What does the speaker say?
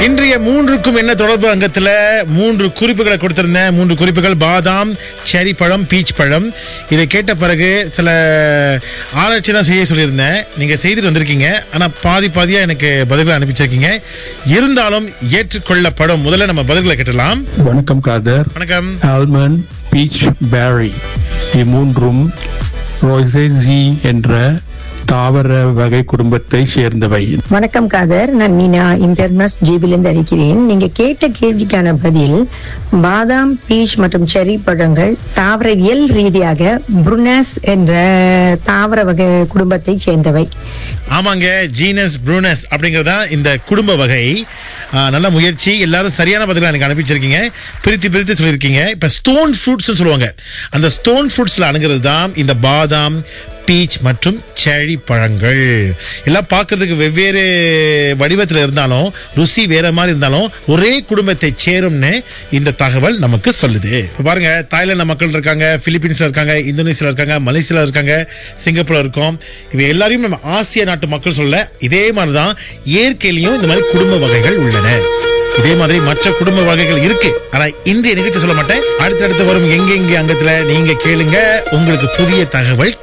இன்றைய மூன்றுக்கும் என்ன தொடர்பு அங்கத்துல மூன்று குறிப்புகளை கொடுத்திருந்தேன் மூன்று குறிப்புகள் பாதாம் செரி பழம் பீச் பழம் இதை கேட்ட பிறகு சில ஆராய்ச்சி தான் செய்ய சொல்லியிருந்தேன் நீங்க செய்துட்டு வந்திருக்கீங்க ஆனா பாதி பாதியா எனக்கு பதில்களை அனுப்பிச்சிருக்கீங்க இருந்தாலும் ஏற்றுக்கொள்ளப்படும் முதல்ல நம்ம பதில்களை கேட்டலாம் வணக்கம் காதர் வணக்கம் ஆல்மண்ட் பீச் பேரி இம்மூன்றும் ரோசேசி என்ற தாவர வகை குடும்பத்தை சேர்ந்தவை வணக்கம் காதர் நான் மீனா இம்பெர்மஸ் ஜீபிலிருந்து அழைக்கிறேன் நீங்க கேட்ட கேள்விக்கான பதில் பாதாம் பீச் மற்றும் செரி பழங்கள் தாவரவியல் ரீதியாக புருனஸ் என்ற தாவர வகை குடும்பத்தை சேர்ந்தவை ஆமாங்க ஜீனஸ் ப்ரூனஸ் அப்படிங்கிறது தான் இந்த குடும்ப வகை ஆ, நல்ல முயற்சி எல்லாரும் சரியான பதிலாக எனக்கு அனுப்பிச்சிருக்கீங்க பிரித்து பிரித்து சொல்லியிருக்கீங்க இப்போ ஸ்டோன் ஃப்ரூட்ஸ் சொல்லுவாங்க அந்த ஸ்டோன் ஃப்ரூட்ஸில் அணுகிறது தான் இந்த பாதாம் பீச் மற்றும் செரி பழங்கள் எல்லாம் பார்க்கறதுக்கு வெவ்வேறு வடிவத்தில் இருந்தாலும் ருசி வேற மாதிரி இருந்தாலும் ஒரே குடும்பத்தை சேரும்னு இந்த தகவல் நமக்கு சொல்லுது இப்போ பாருங்க தாய்லாந்து மக்கள் இருக்காங்க பிலிப்பீன்ஸ்ல இருக்காங்க இந்தோனேசியால இருக்காங்க மலேசியால இருக்காங்க சிங்கப்பூர்ல இருக்கோம் இவை எல்லாரையும் நம்ம ஆசிய நாட்டு மக்கள் சொல்ல இதே மாதிரி தான் இயற்கையிலையும் இந்த மாதிரி குடும்ப வகைகள் உள்ளன இதே மாதிரி மற்ற குடும்ப வகைகள் இருக்கு ஆனா இன்றைய நிகழ்ச்சி சொல்ல மாட்டேன் அடுத்தடுத்து வரும் எங்கெங்கே அங்கத்துல நீங்க கேளுங்க உங்களுக்கு புதிய தகவல்